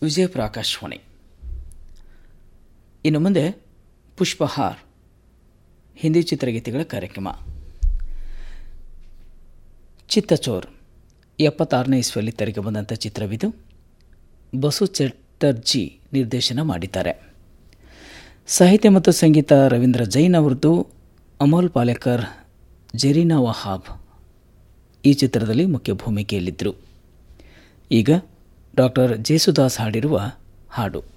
ವಿಜಯಪುರ ಆಕಾಶವಾಣಿ ಇನ್ನು ಮುಂದೆ ಪುಷ್ಪಹಾರ್ ಹಿಂದಿ ಚಿತ್ರಗೀತೆಗಳ ಕಾರ್ಯಕ್ರಮ ಚಿತ್ತಚೋರ್ ಎಪ್ಪತ್ತಾರನೇ ಇಸ್ವಿಯಲ್ಲಿ ತೆರೆಗೆ ಬಂದಂಥ ಚಿತ್ರವಿದು ಬಸು ಚಟರ್ಜಿ ನಿರ್ದೇಶನ ಮಾಡಿದ್ದಾರೆ ಸಾಹಿತ್ಯ ಮತ್ತು ಸಂಗೀತ ರವೀಂದ್ರ ಜೈನ್ ಅವರದ್ದು ಅಮೋಲ್ ಪಾಲೇಕರ್ ಜೆರೀನಾ ವಹಾಬ್ ಈ ಚಿತ್ರದಲ್ಲಿ ಮುಖ್ಯ ಭೂಮಿಕೆಯಲ್ಲಿದ್ದರು ಈಗ ಡಾಕ್ಟರ್ ಜೇಸುದಾಸ್ ಹಾಡಿರುವ ಹಾಡು